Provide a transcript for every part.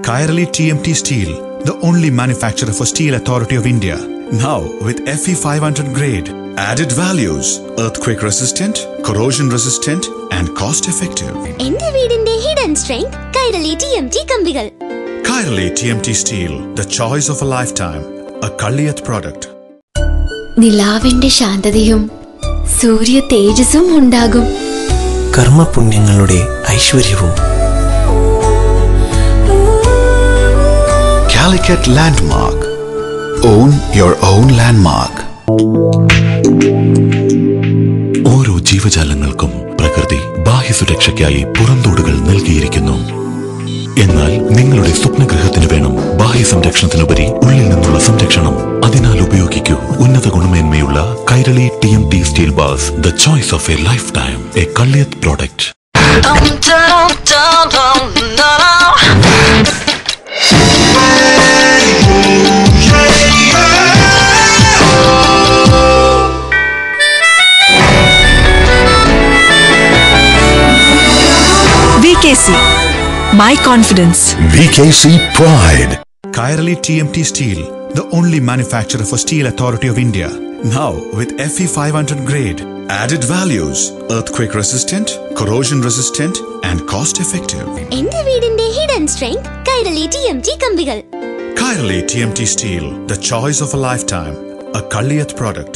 Kairali TMT Steel, the only manufacturer for Steel Authority of India. Now with FE 500 grade, added values, earthquake resistant, corrosion resistant, and cost effective. എന്റെ വീടിന്റെ hidden strength Kairali T M T കമ്പികൾ Kairali TMT Steel, the choice of a lifetime, a Kaliyath product. നിലാവിന്റെ ശാന്തതയും സൂര്യ തേജസ്സും ഉണ്ടാകും കർമ്മപുണ്യങ്ങളുടെ ഐശ്വര്യവും Calicut Landmark. Own your own landmark. ഓരോ ജീവജാലങ്ങൾക്കും പ്രകൃതി ബാഹ്യസുരക്ഷയ്ക്കായി പുറന്തോടുകൾ നൽകിയിരിക്കുന്നു എന്നാൽ നിങ്ങളുടെ സ്വപ്നഗൃഹത്തിന് വേണം ബാഹ്യ സംരക്ഷണത്തിനുപരി ഉള്ളിൽ നിന്നുള്ള സംരക്ഷണം അതിനാൽ ഉപയോഗിക്കൂ ഉന്നത ഗുണമേന്മയുള്ള Kairali T M T steel bars the choice of a lifetime a Kalliyath product VKC. My confidence. VKC Pride. Kairali TMT Steel, the only manufacturer for Steel Authority of India. Now with FE 500 grade, added values, earthquake resistant, corrosion resistant, and cost effective. എന്റെ വീടിന്റെ hidden strength Kairali T M T കമ്പികൾ Kairali TMT Steel, the choice of a lifetime, a Kaliyath product.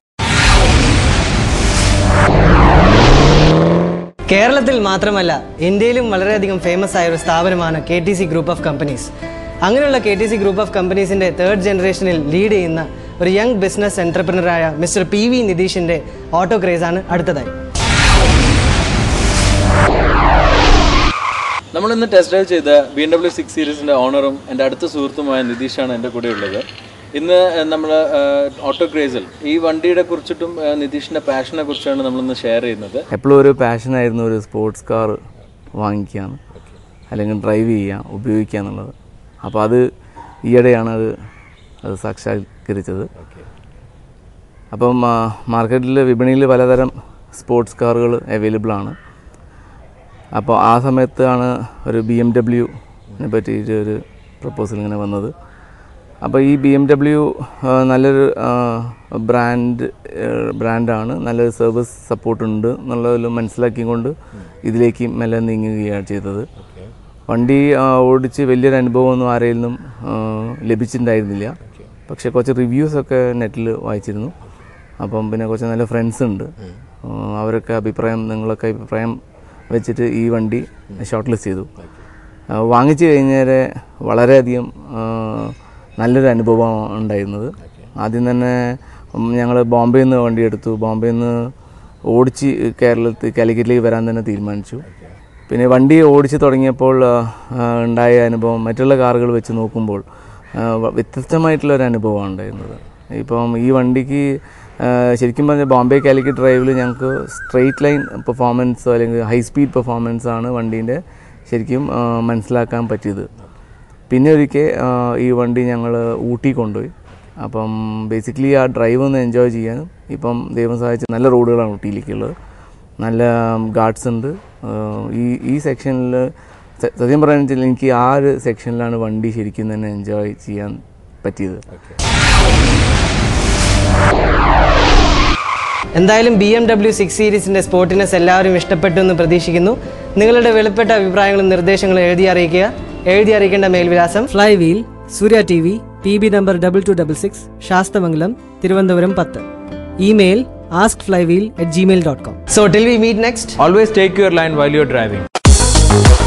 കേരളത്തിൽ മാത്രമല്ല ഇന്ത്യയിലും വളരെയധികം famous ആയ ഒരു സ്ഥാപനമാണ് K T C group of companies അങ്ങനെയുള്ള K T C group of കമ്പനീസിൻ്റെ തേർഡ് ജനറേഷനിൽ ലീഡ് ചെയ്യുന്ന ഒരു യങ് ബിസിനസ് എൻ്റർപ്രണറായ മിസ്റ്റർ പി വി നിതീഷിൻ്റെ ഓട്ടോ ക്രേസാണ് അടുത്തതായി നമ്മൾ ഇന്ന് ടെസ്റ്റ് ഡ്രൈവ് ചെയ്ത ബി എം ഡബ്ല്യു സിക്സ് സീരീസിന്റെ ഓണറും എൻ്റെ അടുത്ത സുഹൃത്തുമായ നിതീഷാണ് എൻ്റെ കൂടെ ഉള്ളത് ഇന്ന് നമ്മൾ ഓട്ടോ ക്രേസിൽ ഈ വണ്ടിയുടെ കുറിച്ചിട്ടും ആ, നിതീഷിന്റെ പാഷനെ കുറിച്ചാണ് നമ്മളിന്ന് ഷെയർ ചെയ്യുന്നത് എപ്പോഴും ഒരു പാഷനായിരുന്നു ഒരു സ്പോർട്സ് കാർ വാങ്ങിക്കുകയാണ് അല്ലെങ്കിൽ ഡ്രൈവ് ചെയ്യുക ഉപയോഗിക്കുക എന്നുള്ളത് അപ്പോൾ അത് ഈയിടെയാണ് അത് അത് സാക്ഷാത്കരിച്ചത് അപ്പം മാർക്കറ്റിൽ വിപണിയിൽ പലതരം സ്പോർട്സ് കാറുകൾ അവൈലബിൾ ആണ് അപ്പോൾ ആ സമയത്താണ് ഒരു ബി എം ഡബ്ല്യുവിനെ പറ്റിയിട്ട് ഒരു പ്രപ്പോസൽ ഇങ്ങനെ വന്നത് അപ്പോൾ ഈ ബി എം ഡബ്ല്യു നല്ലൊരു ബ്രാൻഡ് ബ്രാൻഡാണ് നല്ലൊരു സർവീസ് സപ്പോർട്ട് ഉണ്ട് എന്നുള്ളതിൽ മനസ്സിലാക്കിക്കൊണ്ട് ഇതിലേക്ക് മെല്ലെ നീങ്ങുകയാണ് ചെയ്തത് വണ്ടി ആ, ഓടിച്ച് വലിയൊരു അനുഭവമൊന്നും ആരെയിൽ നിന്നും ആ, ലഭിച്ചിട്ടുണ്ടായിരുന്നില്ല പക്ഷേ കുറച്ച് റിവ്യൂസൊക്കെ നെറ്റിൽ വായിച്ചിരുന്നു അപ്പം പിന്നെ കുറച്ച് നല്ല ഫ്രണ്ട്സ് ഉണ്ട് ആ, അവരൊക്കെ അഭിപ്രായം നിങ്ങളൊക്കെ അഭിപ്രായം വെച്ചിട്ട് ഈ വണ്ടി ഷോർട്ട് ലിസ്റ്റ് ചെയ്തു ആ, വാങ്ങിച്ചു കഴിഞ്ഞേരെ വളരെയധികം ആ, നല്ലൊരു അനുഭവം ഉണ്ടായിരുന്നത് ആദ്യം തന്നെ ഞങ്ങൾ ബോംബെയിൽ നിന്ന് വണ്ടി എടുത്തു ബോംബെയിൽ നിന്ന് ഓടിച്ച് കേരളത്തിൽ കാലിക്കറ്റിലേക്ക് വരാൻ തന്നെ തീരുമാനിച്ചു പിന്നെ വണ്ടി ഓടിച്ച് തുടങ്ങിയപ്പോൾ ആ, ആ, ഉണ്ടായ അനുഭവം മറ്റുള്ള കാറുകൾ വെച്ച് നോക്കുമ്പോൾ ആ, വ- വ്യത്യസ്തമായിട്ടുള്ള ഒരു അനുഭവമാണ് ഉണ്ടായിരുന്നത് ഇപ്പം ഈ വണ്ടിക്ക് ആ, ശരിക്കും പറഞ്ഞാൽ ബോംബെ കാലിക്കറ്റ് ഡ്രൈവിൽ ഞങ്ങൾക്ക് സ്ട്രെയിറ്റ് ലൈൻ പെർഫോമൻസോ അല്ലെങ്കിൽ ഹൈ സ്പീഡ് പെർഫോമൻസ് ആണ് വണ്ടീൻ്റെ ശരിക്കും ആ, മനസ്സിലാക്കാൻ പറ്റിയത് പിന്നെ ഒരിക്കൽ ആ, ഈ വണ്ടി ഞങ്ങൾ ഊട്ടി കൊണ്ടുപോയി അപ്പം ബേസിക്കലി ആ ഡ്രൈവ് ഒന്ന് എൻജോയ് ചെയ്യാനും ഇപ്പം ദൈവം സഹായിച്ച് നല്ല റോഡുകളാണ് ഊട്ടിയിലേക്കുള്ളത് നല്ല ഗാർഡ്സ് ഉണ്ട് ആ, ഈ ഈ സെക്ഷനിൽ സത്യം പറയുകയാണെന്ന് വെച്ചാൽ എനിക്ക് ആ ഒരു സെക്ഷനിലാണ് വണ്ടി ശരിക്കും തന്നെ എൻജോയ് ചെയ്യാൻ പറ്റിയത് എന്തായാലും ബി എം ഡബ്ല്യു സിക്സ് സീരീസിൻ്റെ സ്പോർട്ടിനെസ് എല്ലാവരും ഇഷ്ടപ്പെട്ടു എന്ന് പ്രതീക്ഷിക്കുന്നു നിങ്ങളുടെ വെളിപ്പെട്ട അഭിപ്രായങ്ങളും നിർദ്ദേശങ്ങളും എഴുതി അറിയിക്കുക എഴുതി അറിയിക്കേണ്ട മേൽവിലാസം fly wheel Surya T V P B number double two double six Sasthamangalam Thiruvananthapuram പത്ത് email ask fly wheel at Gmail dot com so till we meet next Always take your line while you're driving.